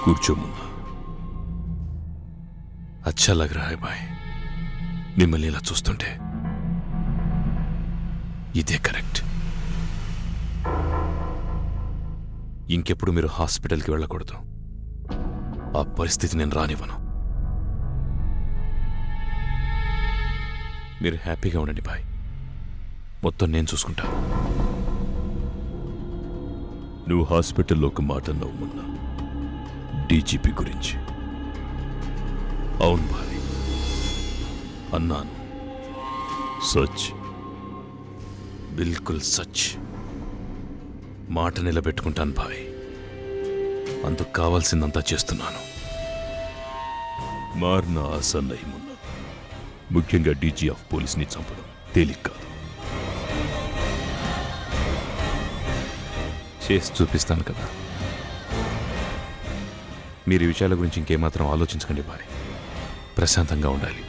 కూర్చో మున్నా అచ్చా లగ్ రహా high bye మిమ్మల్ని ఇలా చూస్తుంటే ఇదే కరెక్ట్ ఇంకెప్పుడు మీరు హాస్పిటల్కి వెళ్ళకూడదు ఆ పరిస్థితి నేను రానివ్వను మీరు హ్యాపీగా ఉండండి బాయ్ మొత్తం నేను చూసుకుంటా నువ్వు హాస్పిటల్లో ఒక మాట అన్నావు మొన్న డీజీపీ గురించి అవును భాయ్ అన్నాను సచ్ బిల్కుల్ సచ్ మాట నిలబెట్టుకుంటాను భాయ్ అందుకు కావాల్సిందంతా చేస్తున్నాను మారిన ఆసన్నయ్య మున్న ముఖ్యంగా డీజీ ఆఫ్ పోలీస్ని చంపడం తేలిక కాదు చేసి చూపిస్తాను కదా మీరు ఈ విషయాల గురించి ఇంకేమాత్రం ఆలోచించకండి బాయ్ ప్రశాంతంగా ఉండాలి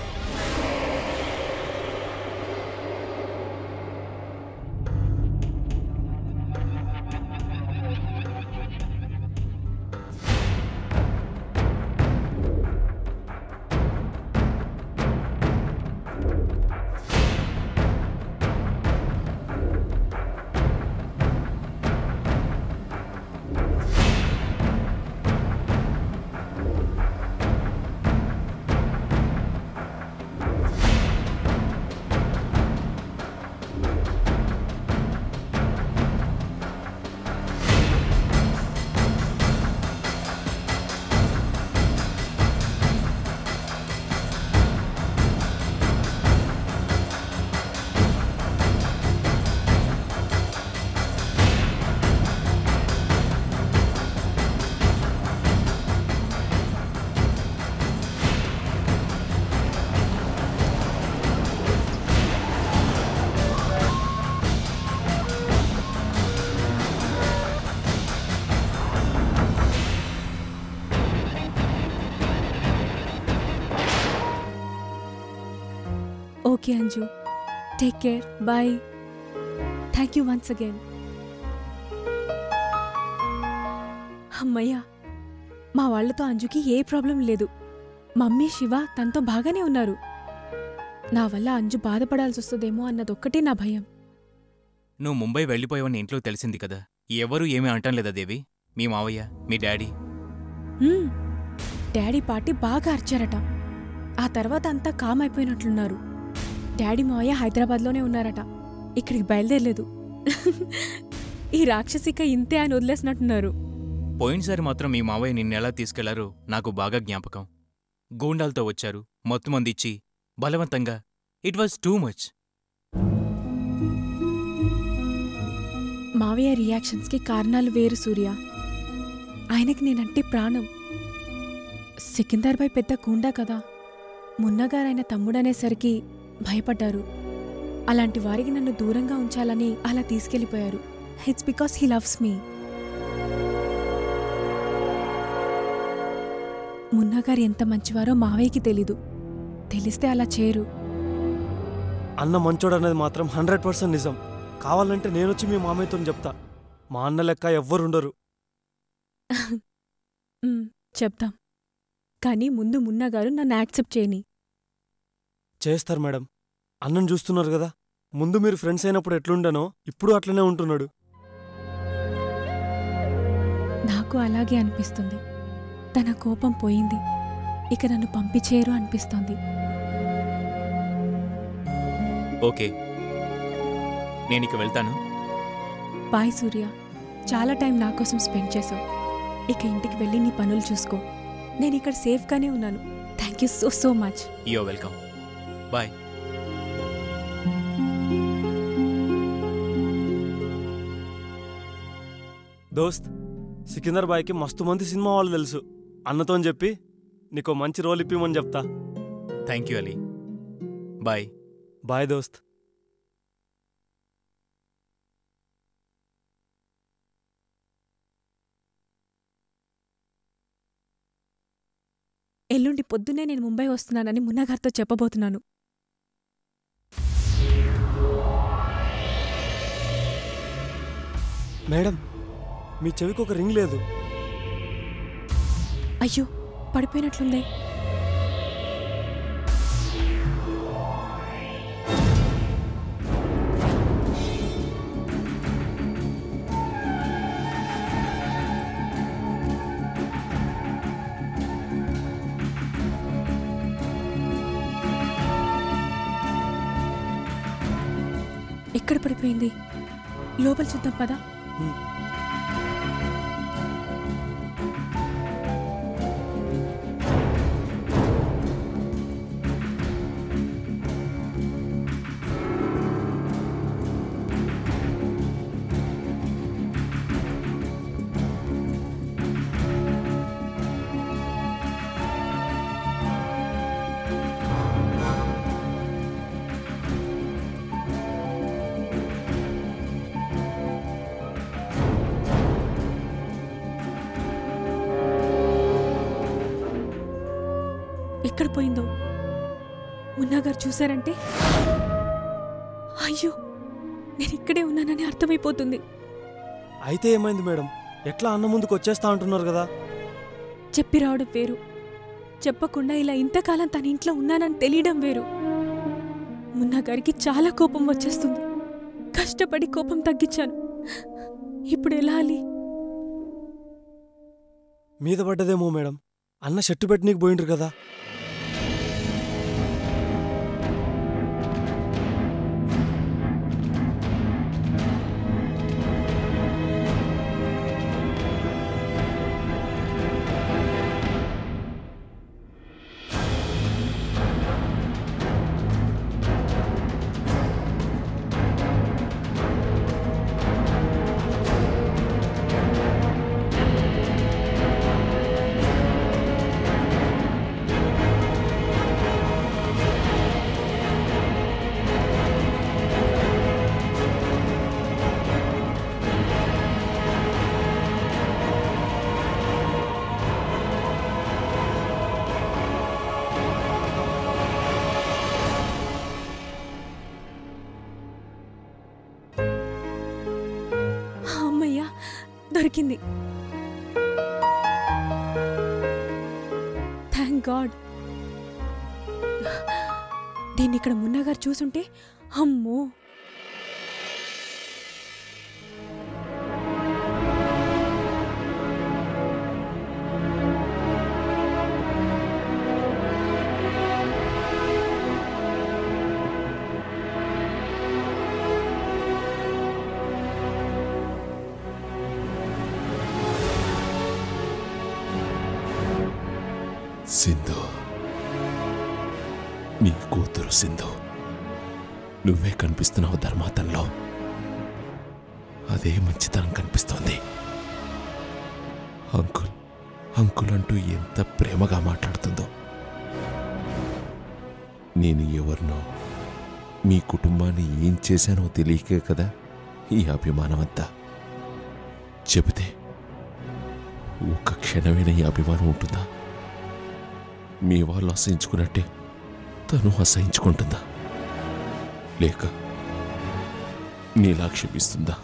okay Anju take care bye thank you once again అమ్మయ్యా మా వాళ్ళతో అంజుకి ఏ ప్రాబ్లం లేదు మమ్మీ శివ తనతో బాగానే ఉన్నారు నా వల్ల అంజు బాధపడాల్సి వస్తుందేమో అన్నదొక్కటే నా భయం నువ్వు ముంబై వెళ్ళిపోయావని ఇంట్లో తెలిసింది కదా ఎవరూ ఏమీ అంటం లేదా దేవి మీ మావయ్య మీ డాడీ హ్మ్. డాడీ పార్టీ బాగా అరిచారట ఆ తర్వాత అంతా కామ్ అయిపోయినట్లున్నారు డాడీ మావయ్య హైదరాబాద్లోనే ఉన్నారట ఇక్కడికి బయలుదేరలేదు ఈ రాక్షసిక ఇంతే అని వదిలేసినట్టున్నారు పోయినసారి మాత్రం మీ మావయ్య నిన్నెలా తీసుకెళ్లారో నాకు బాగా జ్ఞాపకం గూండాలతో వచ్చారు మొత్తం మంది ఇచ్చి బలవంతంగా ఇట్ వాజ్ టూ మచ్ మావయ్య రియాక్షన్స్కి కారణాలు వేరు సూర్య ఆయనకి నేనంటే ప్రాణం సికిందర్ బాయ్ పెద్ద గూండా కదా మున్నగారు ఆయన తమ్ముడనేసరికి భయపడ్డారు అలాంటి వారికి నన్ను దూరంగా ఉంచాలని అలా తీసుకెళ్ళిపోయారు it's because he loves me మున్నగారు ఎంత మంచివారో మావయ్యకి తెలీదు తెలిస్తే అలా చేయరు అన్న మంచోడు అనేది మాత్రం హండ్రెడ్ పర్సెంట్ నిజం కావాలంటే నేనొచ్చి మీ మామయ్యతో చెప్తా మా అన్న లెక్క ఎవ్వరుండరు మ్, చెప్తాం కానీ ముందు మున్నగారు నన్ను యాక్సెప్ట్ చేయని చేస్తారు మేడం అన్నను చూస్తున్నారు కదా ముందు మీరు ఫ్రెండ్స్ అయినప్పుడు ఎట్లుండనో ఇప్పుడు అట్లనే ఉంటున్నాడు నాకు అలాగే అనిపిస్తుంది తన కోపం పోయింది ఇక నన్ను పంపించేయరు అనిపిస్తోంది ఓకే నేనిక వెళ్తాను బాయ్ సూర్య చాలా టైం నా కోసం స్పెండ్ చేశావు ఇక ఇంటికి వెళ్ళి నీ పనులు చూసుకో నేను ఇక్కడ సేఫ్గానే ఉన్నాను thank you so so much you're welcome బాయ్ దోస్త్ సికిందర్ బాయ్కి మస్తు మంది సినిమా వాళ్ళు తెలుసు అన్నతో చెప్పి నీకో మంచి రోల్ ఇప్పిమని చెప్తా థ్యాంక్ యూ అలీ బాయ్ బాయ్ దోస్త్ ఎల్లుండి పొద్దున్నే నేను ముంబై వస్తున్నానని మున్నగారితో చెప్పబోతున్నాను మేడం మీ చెవికి ఒక రింగ్ లేదు అయ్యో పడిపోయినట్లుందే ఎక్కడ పడిపోయింది లోపల చూద్దాం పదా హ్మ్. ఎక్కడ పోయిందో మున్నా గారు చూశారంటే అయ్యో నేను ఇక్కడే ఉన్నానని అర్థమైపోతుంది అయితే ఏమైంది మేడం ఎట్లా అన్న ముందుకు వచ్చేస్తా అంటున్నారు కదా చెప్పి రావడం వేరు చెప్పకుండా ఇలా ఇంతకాలం తన ఇంట్లో ఉన్నానని తెలియడం వేరు మున్నా గారికి చాలా కోపం వచ్చేస్తుంది కష్టపడి కోపం తగ్గించాను ఇప్పుడు ఎలా అలి మీద పడ్డదేమో మేడం అన్న షర్టు పెట్టి నీకు పోయిండ్రు కదా అమ్మయ్యా దొరికింది థ్యాంక్ గాడ్ దీన్ని ఇక్కడ మున్నా గారు చూసుంటే అమ్మో సింధు నీ కూతురు సింధు నువ్వే కనిపిస్తున్నావు ధర్మాతంలో అదే మంచితనం కనిపిస్తోంది అంకుల్ అంకుల్ అంటూ ఎంత ప్రేమగా మాట్లాడుతుందో నేను ఎవరినో మీ కుటుంబాన్ని ఏం చేశానో తెలియకే కదా ఈ అభిమానం అంతా చెబితే ఒక్క క్షణమైన ఈ అభిమానం ఉంటుందా మీ వాళ్ళు అసహించుకున్నట్టే తను అసహించుకుంటుందా లేక నీలా క్షమిస్తుందా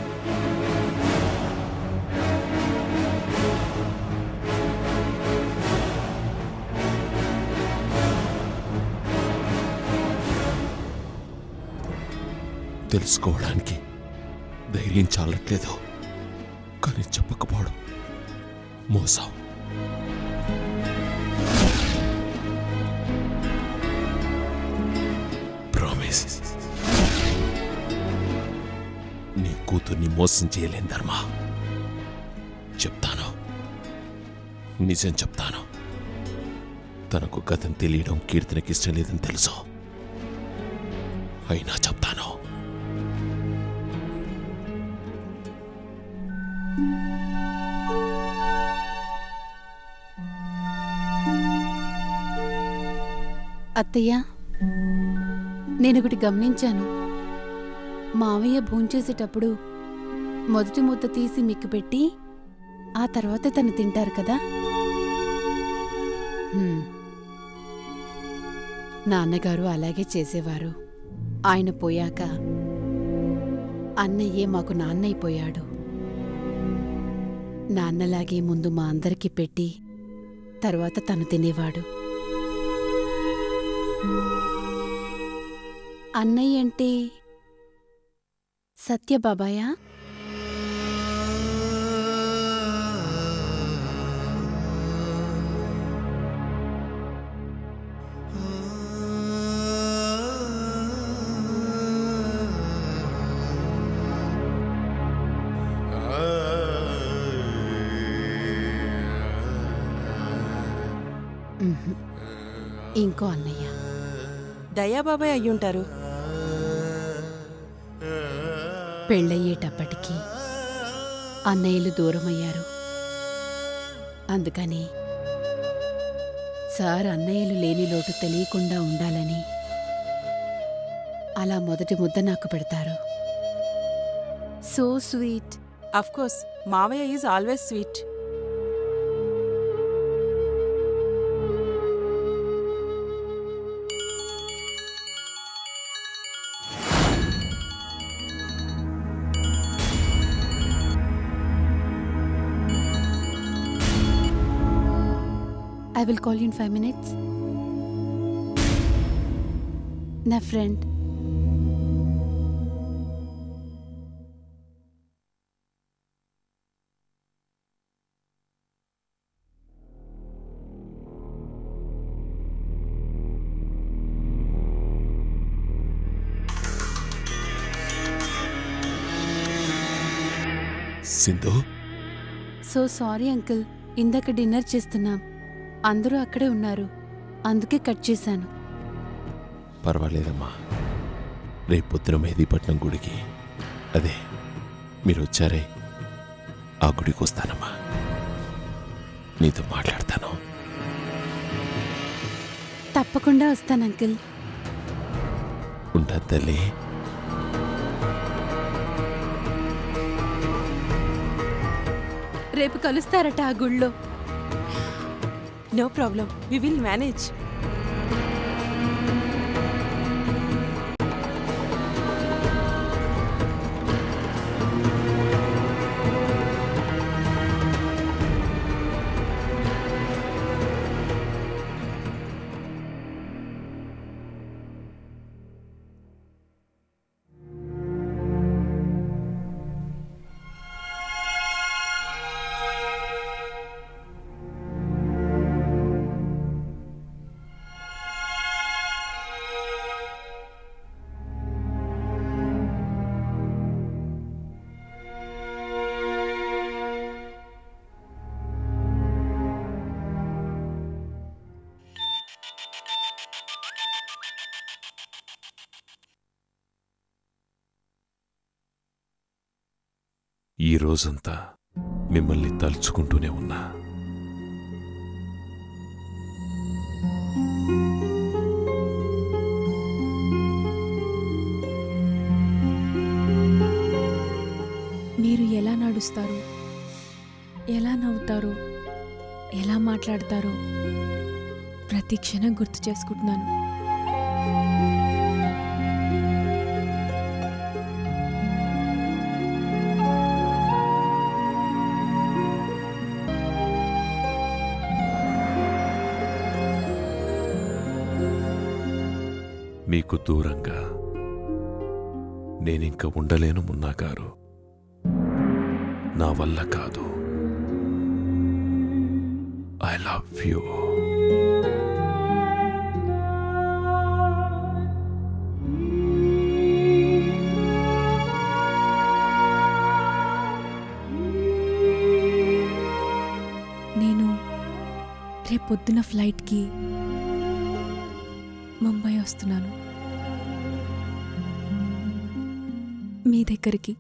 తెలుసుకోవడానికి ధైర్యం చాలట్లేదు కానీ చెప్పకపోవడం మోసం ప్రామిస్ నీ కూతుర్ని మోసం చేయలేని ధర్మ చెప్తాను నిజం చెప్తాను తనకు గతం తెలియడం కీర్తనకి ఇష్టం లేదని తెలుసు అయినా చెప్తాను అత్తయ్య నేనొకటి గమనించాను మావయ్య భోంచేసేటప్పుడు మొదటి ముద్ద తీసి మిక్కు పెట్టి ఆ తర్వాత తను తింటారు కదా హ్మ్. నాన్నగారు అలాగే చేసేవారు ఆయన పోయాక అన్నయ్యే మాకు నాన్నైపోయాడు నాన్నలాగే ముందు మా అందరికీ పెట్టి తర్వాత తను తినేవాడు అన్నయ్య అంటే సత్యబాబాయా ఉహుం. ఇంకో అన్నయ్య దయాబాబాయ్ అయ్యుంటారు పెళ్ళయ్యేటప్పటికీ అన్నయ్యలు దూరమయ్యారు అందుకని సార్ అన్నయ్యలు లేని లోటు తెలియకుండా ఉండాలని అలా మొదటి ముద్ద నాకు పెడతారు సో స్వీట్ అఫ్ కోర్స్ మావయ్య is always sweet I will call you in five minutes నా friend Sindhu so sorry uncle ఇందాక డిన్నర్ చేస్తున్నాం అందరూ అక్కడే ఉన్నారు అందుకే కట్ చేశాను పర్వాలేదమ్మా రేపు పొద్దున మెహదీపట్నం గుడికి అదే మీరు వచ్చారే ఆ గుడికి వస్తానమ్మా నీతో మాట్లాడతాను తప్పకుండా వస్తాను అంకుల్ ఉంటాను తల్లి రేపు కలుస్తారట ఆ గుళ్ళో no problem we will manage ఈ రోజంతా మిమ్మల్ని తలుచుకుంటూనే ఉన్నా మీరు ఎలా నడుస్తారు ఎలా నవ్వుతారో ఎలా మాట్లాడతారో ప్రతి క్షణం గుర్తు చేసుకుంటున్నాను మీకు దూరంగా నేనింక ఉండలేను మున్నా గారు నా వల్ల కాదు ఐ లవ్ యూ నేను రేపొద్దున ఫ్లైట్కి ముంబై వస్తున్నాను మీ దగ్గరికి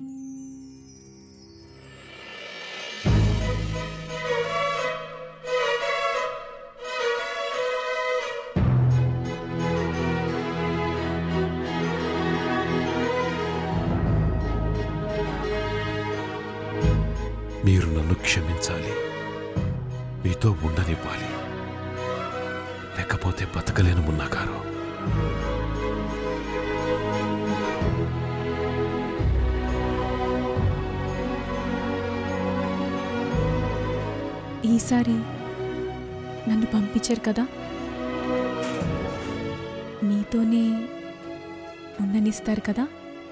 మీరు నన్ను క్షమించాలి మీతో ఉండనివ్వాలి లేకపోతే బతకలేను మున్నా గారు ఈసారి నన్ను పంపించారు కదా మీతోనే ఉండనిస్తారు కదా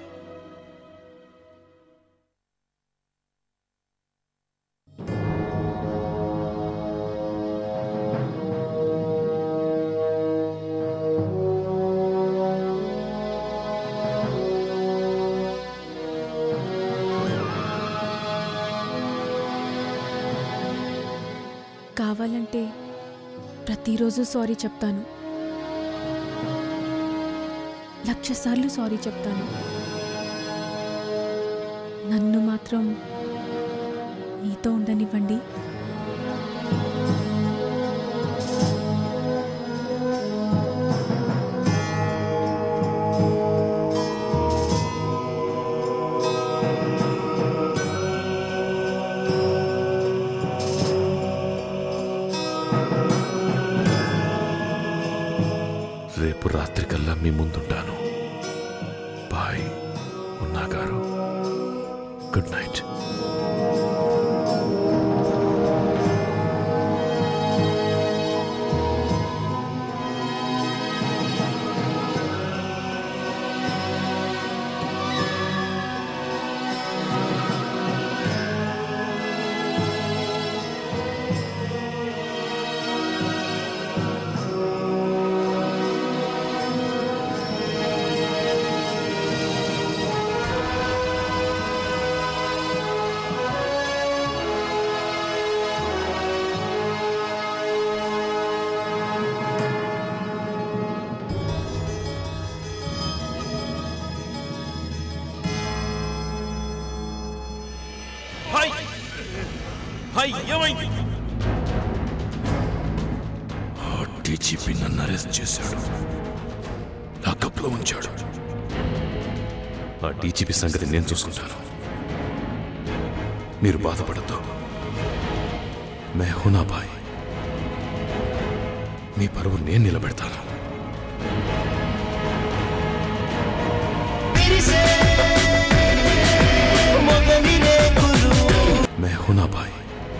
కావాలంటే ప్రతిరోజు సారీ చెప్తాను లక్ష సార్లు సారీ చెప్తాను నన్ను మాత్రం మీతో ఉండనివ్వండి రేపు రాత్రికల్లా మీ ముందుంటాను బాయ్ ఉన్నా గారు గుడ్ నైట్ హాయ్ హాయ్ ఏమైంది ఆ డీజీపీ నన్ను అరెస్ట్ చేశాడు లాకప్లో ఉంచాడు ఆ డీజీపీ సంగతి నేను చూసుకుంటాను మీరు బాధపడద్దు మే హునా బాయ్ మీ పరువు నేను నిలబెడతాను మే హునా బాయ్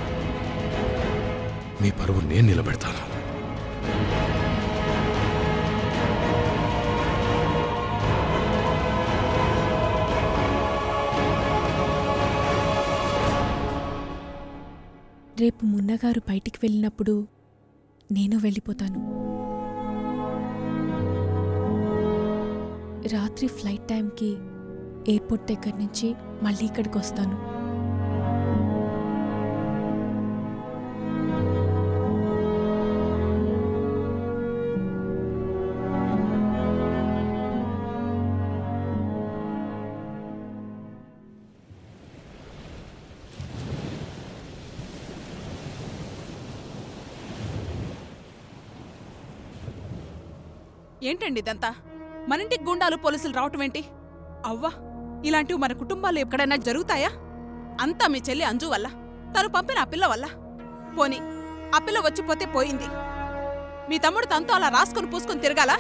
మీ పరువు నేను నిలబెడతాను రేపు మున్నగారు బయటికి వెళ్ళినప్పుడు నేను వెళ్ళిపోతాను రాత్రి ఫ్లైట్ టైంకి ఎయిర్పోర్ట్ దగ్గర నుంచి మళ్ళీ ఇక్కడికి వస్తాను ఏంటండి ఇదంతా మనింటికి గుండాలు పోలీసులు రావటం ఏంటి అవ్వా ఇలాంటివి మన కుటుంబాల్లో ఎక్కడైనా జరుగుతాయా అంతా మీ చెల్లి అంజు వల్ల తను పంపిన ఆ పిల్ల వల్ల పోని ఆ పిల్ల వచ్చిపోతే పోయింది మీ తమ్ముడు తనతో అలా రాసుకొని పూసుకొని తిరగాలా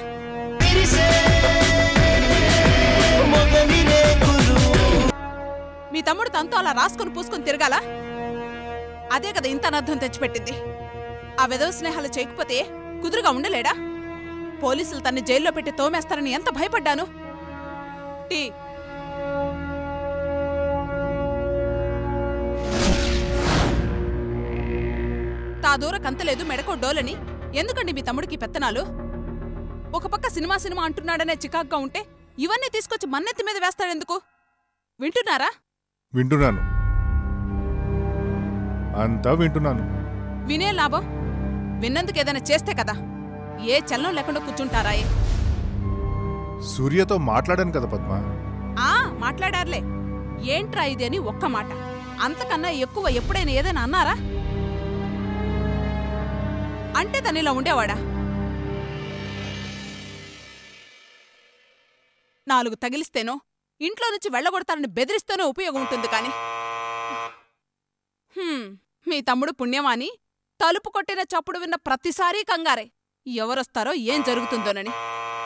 మీ తమ్ముడు తనతో అలా రాసుకొని పూసుకొని తిరగాలా అదే కదా ఇంత అనర్థం తెచ్చిపెట్టింది ఆ విధవ స్నేహాలు చేయకపోతే కుదురుగా ఉండలేడా పోలీసులు తన్ని జైల్లో పెట్టి తోమేస్తారని ఎంత భయపడ్డాను టీ తా దూర కంతలేదు మెడకో డోలని ఎందుకండి మీ తమ్ముడికి పెత్తనాలు ఒక పక్క సినిమా సినిమా అంటున్నాడనే చికాగ్గా ఉంటే ఇవన్నీ తీసుకొచ్చి మన్నెత్తి మీద వేస్తాడెందుకు వింటున్నారా వింటున్నాను అంతా వింటున్నాను వినే లాభం విన్నందుకు ఏదైనా చేస్తే కదా ఏ చలనం లేకుండా కూర్చుంటారాయే సూర్యతో మాట్లాడాను కదా పద్మ ఆ మాట్లాడారులే ఏంట్రా ఇది అని ఒక్క మాట అంతకన్నా ఎక్కువ ఎప్పుడైనా ఏదైనా అన్నారా అంటే తను ఇలా ఉండేవాడా నాలుగు తగిలిస్తేనో ఇంట్లో నుంచి వెళ్ళగొడతానని బెదిరిస్తేనో ఉపయోగం ఉంటుంది కాని హ్మ్, మీ తమ్ముడు పుణ్యమాని తలుపు కొట్టిన చప్పుడు విన్న ప్రతిసారీ కంగారే ఎవరొస్తారో ఏం జరుగుతుందోనని